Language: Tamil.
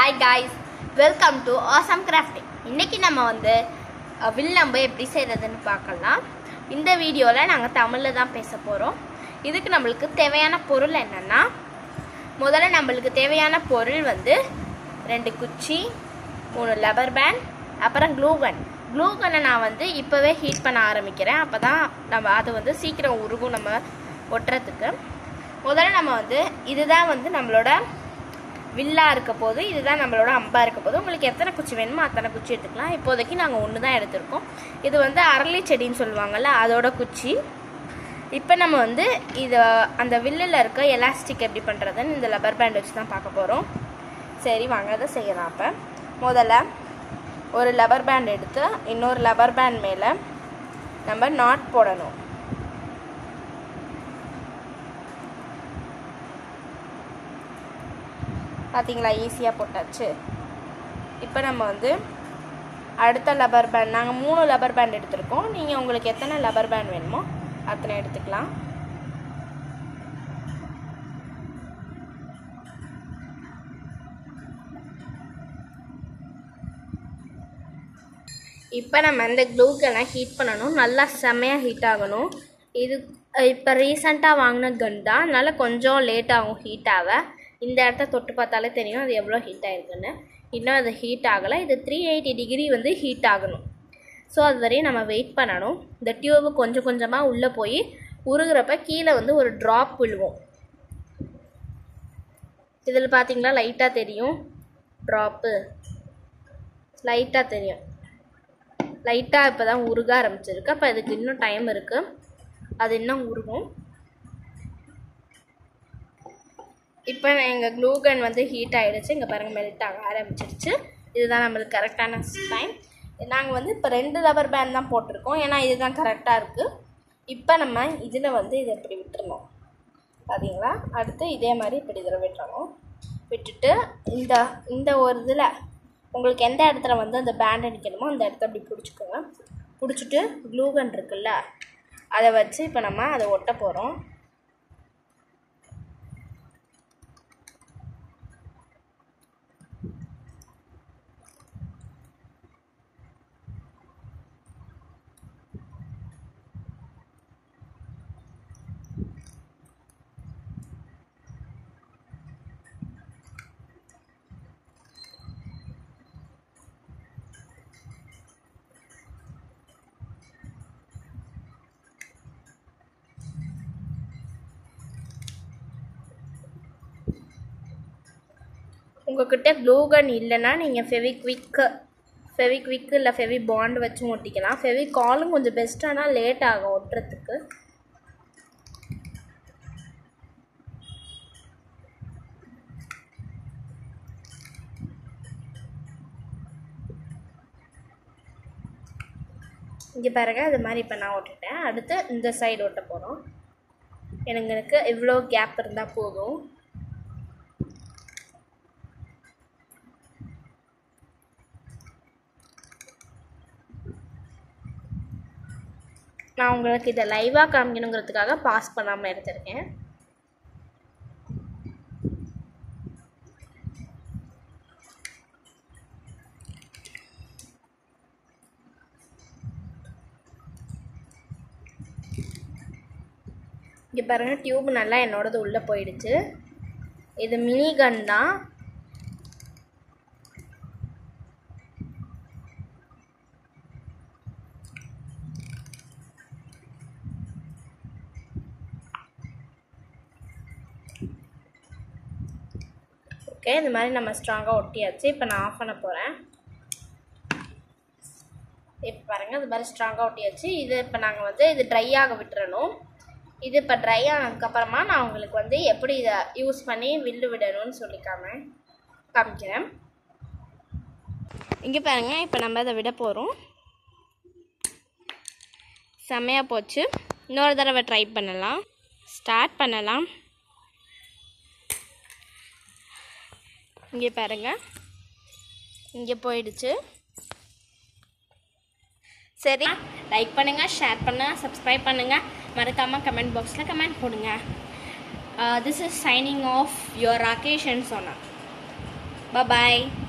hi guys welcome to awesome crafting இன்னைக்கு நம்ம வந்து அஹ், வில்லம்பு எப்படி செய்கிறதுன்னு பார்க்கலாம் இந்த வீடியோவில் நாங்கள் தமிழில் தான் பேச போகிறோம் இதுக்கு நம்மளுக்கு தேவையான பொருள் என்னென்னா முதல்ல நம்மளுக்கு தேவையான பொருள் வந்து ரெண்டு குச்சி மூணு லப்பர் பேண்ட் அப்புறம் க்ளூகன் க்ளூகனை நான் வந்து இப்போவே ஹீட் பண்ண ஆரம்பிக்கிறேன் அப்போ தான் நம்ம அது வந்து சீக்கிரம் உருகும் நம்ம ஒட்டுறதுக்கு முதல்ல நம்ம வந்து இதுதான் வந்து நம்மளோட வில்லா இருக்க போது இதுதான் நம்மளோட அம்பா இருக்க போது உங்களுக்கு எத்தனை குச்சி வேணுமோ அத்தனை குச்சி எடுத்துக்கலாம் இப்போதைக்கு நாங்கள் ஒன்று தான் எடுத்திருக்கோம் இது வந்து அரளி செடின்னு சொல்லுவாங்கள்ல அதோட குச்சி இப்போ நம்ம வந்து இதை அந்த வில்லில் இருக்க எலாஸ்டிக் எப்படி பண்ணுறதுன்னு இந்த லப்பர் பேண்ட் வச்சு தான் பார்க்க போகிறோம் சரி வாங்க அதை செய்யலாம் அப்போ முதல்ல ஒரு லப்பர் பேண்ட் எடுத்து இன்னொரு லப்பர் பேண்ட் மேலே நம்ம நாட் போடணும் பார்த்தீங்களா ஈஸியாக போட்டாச்சு இப்போ நம்ம வந்து அடுத்த லப்பர் பேண்ட் நாங்கள் மூணு லப்பர் பேண்ட் எடுத்திருக்கோம் நீங்கள் உங்களுக்கு எத்தனை லப்பர் பேண்ட் வேணுமோ அத்தனை எடுத்துக்கலாம் இப்போ நம்ம இந்த க்ளூக்கெல்லாம் ஹீட் பண்ணணும் நல்லா செம்மையாக ஹீட் ஆகணும் இது இப்போ ரீசண்டாக வாங்கின கன் தான் அதனால் கொஞ்சம் லேட் ஆகும் ஹீட் ஆக இந்த இடத்த தொட்டு பார்த்தாலே தெரியும் அது எவ்வளோ ஹீட் ஆயிருக்குன்னு இன்னும் அது ஹீட் ஆகலை இது த்ரீ எயிட்டி டிகிரி வந்து ஹீட் ஆகணும் ஸோ அது வரையும் நம்ம வெயிட் பண்ணணும் இந்த டியூபு கொஞ்சம் கொஞ்சமாக உள்ளே போய் உருகிறப்ப கீழே வந்து ஒரு ட்ராப் விழுவும் இதில் பார்த்தீங்களா லைட்டாக தெரியும் ட்ராப்பு லைட்டாக தெரியும் லைட்டாக இப்போ தான் உருக ஆரம்பிச்சிருக்கு அப்போ இதுக்கு இன்னும் டைம் இருக்குது அது இன்னும் உருகும் இப்போ எங்கள் க்ளூகன் வந்து ஹீட் ஆகிடுச்சு இங்கே பாருங்கள் மெல்ட் ஆக ஆரம்பிச்சிருச்சு இதுதான் நம்மளுக்கு கரெக்டான டைம் நாங்கள் வந்து இப்போ ரெண்டு ரப்பர் பேண்ட் தான் போட்டிருக்கோம் ஏன்னா இதுதான் கரெக்டாக இருக்குது இப்போ நம்ம இதில் வந்து இதை இப்படி விட்டுறணும் பார்த்தீங்களா அடுத்து இதே மாதிரி இப்படி இதில் விட்டுறணும் விட்டுட்டு இந்த இந்த ஒரு இதில் உங்களுக்கு எந்த இடத்துல வந்து அந்த பேண்ட் அடிக்கணுமோ அந்த இடத்த அப்படி பிடிச்சிக்கோங்க பிடிச்சிட்டு க்ளூகன் இருக்குல்ல அதை வச்சு இப்போ நம்ம அதை ஒட்ட போகிறோம் உங்ககிட்ட க்ளூகன் இல்லைன்னா நீங்கள் ஃபெவிக்விக்கு ஃபெவிக்விக்கு இல்லை ஃபெவி பாண்ட் வச்சும் ஒட்டிக்கலாம் ஃபெவிகாலும் கொஞ்சம் பெஸ்ட் ஆனால் லேட் ஆகும் ஒட்டுறதுக்கு இங்கே பாருங்க இது மாதிரி இப்போ நான் ஒட்டிட்டேன் அடுத்து இந்த சைடு ஒட்ட போகிறோம் எனக்கு எனக்கு இவ்வளோ கேப் இருந்தால் போதும் நான் உங்களுக்கு இதை லைவாக காமிக்கணுங்கிறதுக்காக பாஸ் பண்ணாமல் எடுத்திருக்கேன் இங்கே பாருங்கள் டியூப் நல்லா என்னோடது உள்ளே போயிடுச்சு இது மினி கன் தான் ஓகே இந்த மாதிரி நம்ம ஸ்ட்ராங்காக ஒட்டியாச்சு இப்போ நான் ஆஃப் பண்ண போகிறேன் இப்போ பாருங்கள் இது மாதிரி ஸ்ட்ராங்காக ஒட்டியாச்சு இது இப்போ நாங்கள் வந்து இது ட்ரை ஆக விட்டுறணும் இது இப்போ ட்ரை ஆனதுக்கப்புறமா நான் உங்களுக்கு வந்து எப்படி இதை யூஸ் பண்ணி வில்லு விடணும்னு சொல்லி காம காமிக்கிறேன் இங்கே பாருங்கள் இப்போ நம்ம அதை விட போகிறோம் செம்மையாக போச்சு இன்னொரு தடவை ட்ரை பண்ணலாம் ஸ்டார்ட் பண்ணலாம் இங்கே பாருங்க இங்கே போயிடுச்சு சரி லைக் பண்ணுங்கள் ஷேர் பண்ணுங்கள் சப்ஸ்கிரைப் பண்ணுங்கள் மறக்காமல் கமெண்ட் பாக்ஸில் கமெண்ட் போடுங்க this is signing off your ராகேஷ்ன்னு சொன்னேன் பாய்